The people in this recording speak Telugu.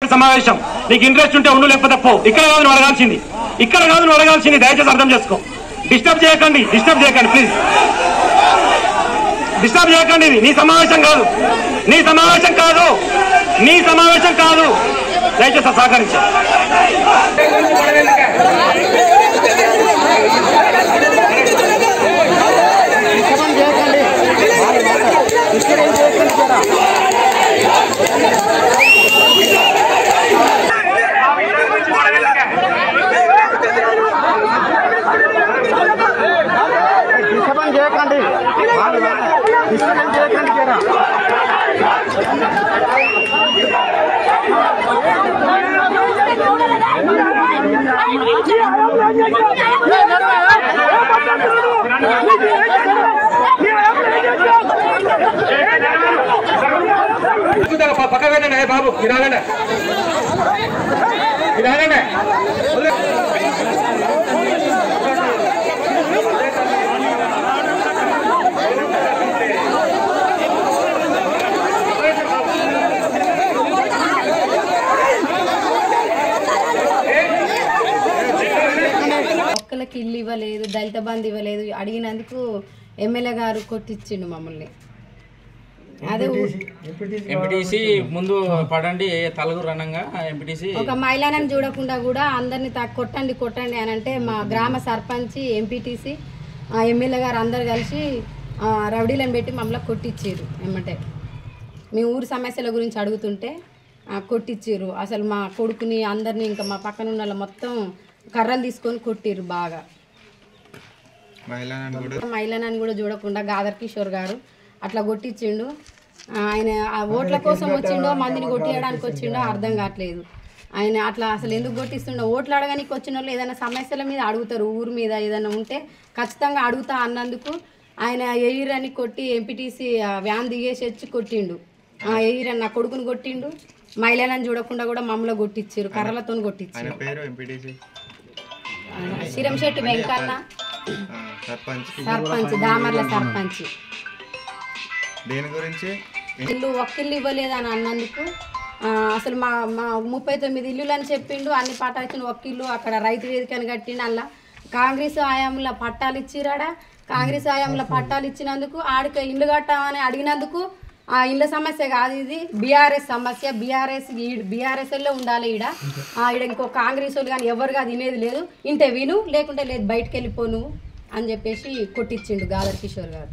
సమావేశం నీకు ఇంట్రెస్ట్ ఉంటే ఉండు లేకపోతే పో ఇక్కడ కాదు నువ్వు అడగాల్సింది ఇక్కడ కాదు నువ్వు అడగాల్సింది దయచేసి అర్థం చేసుకో డిస్టర్బ్ చేయకండి డిస్టర్బ్ చేయకండి ప్లీజ్ డిస్టర్బ్ చేయకండి ఇది నీ సమావేశం కాదు నీ సమావేశం కాదు నీ సమావేశం కాదు దయచేసి సహకరించు డిస్టర్బెన్స్ చేయకండి డిస్టర్బెన్స్ చేయకండి జరా పక్క పెట్టండి బాబు మీరు ఆగండి మీరు ఆగండి ఒక్కలకి ఇల్లు ఇవ్వలేదు దళిత బంధు ఇవ్వలేదు అడిగినందుకు ఎమ్మెల్యే గారు కొట్టించిండు మమ్మల్ని అదే ఊ- ఎంపీటీసీ ముందు పడండి తలుగురు అనంగా ఎంపీటీసీ ఒక మహిళలను చూడకుండా కూడా అందరిని తా- కొట్టండి కొట్టండి అని అంటే మా గ్రామ సర్పంచ్ ఎంపీటీసీ ఎమ్మెల్యే గారు అందరు కలిసి ఆ, రౌడీలను పెట్టి మమ్మల్ని కొట్టించారు ఏమంటే మీ ఊరి సమస్యల గురించి అడుగుతుంటే ఆ, కొట్టించారు అసలు మా కొడుకుని అందరిని ఇంకా మా పక్కన ఉన్న వాళ్ళ మొత్తం కర్రలు తీసుకొని కొట్టిర్రు బాగా మహిళనని కూడా చూడకుండా గాదర్ కిషోర్ గారు అట్లా కొట్టించిండు ఆ, ఆయన ఆ ఓట్ల కోసం వచ్చిండో మందిని కొట్టియడానికి వచ్చిండో అర్థం కావట్లేదు ఆయన అట్లా అసలు ఎందుకు కొట్టిస్తుండో ఓట్లు అడగడానికి వచ్చిన వాళ్ళు ఏదైనా సమస్యల మీద అడుగుతారు ఊరు మీద ఏదైనా ఉంటే ఖచ్చితంగా అడుగుతా అన్నందుకు ఆయన ఎయిరని కొట్టి ఎంపీటీసీ వ్యాన్ దిగేసి వచ్చి కొట్టిండు ఆ ఎయిరని నా కొడుకుని కొట్టిండు మహిళలను చూడకుండా కూడా మమ్మల్ని కొట్టించారు కర్రలతో కొట్టించారు పేరు ఎంపీటీసీ శిరంశెట్టి వెంకన్న సర్పంచ్ సర్పంచ్ దామర్ల సర్పంచ్ దేని గురించి ఇల్లు ఒక్కిల్లు ఇవ్వలేదు అని అన్నందుకు ఆ, అసలు మా మా ముప్పై తొమ్మిది ఇల్లులు అని చెప్పిండు అన్ని పట్టాల్సిన ఒక్కిల్లు అక్కడ రైతు వేదికని కట్టిండు అలా కాంగ్రెస్ హయాంలో పట్టాలు ఇచ్చిరాడా కాంగ్రెస్ హయాంలో పట్టాలు ఇచ్చినందుకు ఆడికి ఇల్లు కట్టామని అడిగినందుకు ఆ ఇళ్ళ సమస్య కాదు ఇది బీఆర్ఎస్ సమస్య బీఆర్ఎస్ బీఆర్ఎస్లో ఉండాలి ఈడ ఆ, ఈడ ఇంకో కాంగ్రెస్ వాళ్ళు కానీ ఎవరు కాదు వినేది లేదు ఇంటే విను లేకుంటే లేదు బయటకు వెళ్ళిపో నువ్వు అని చెప్పేసి కొట్టించిండు గాదర్ కిషోర్ గారు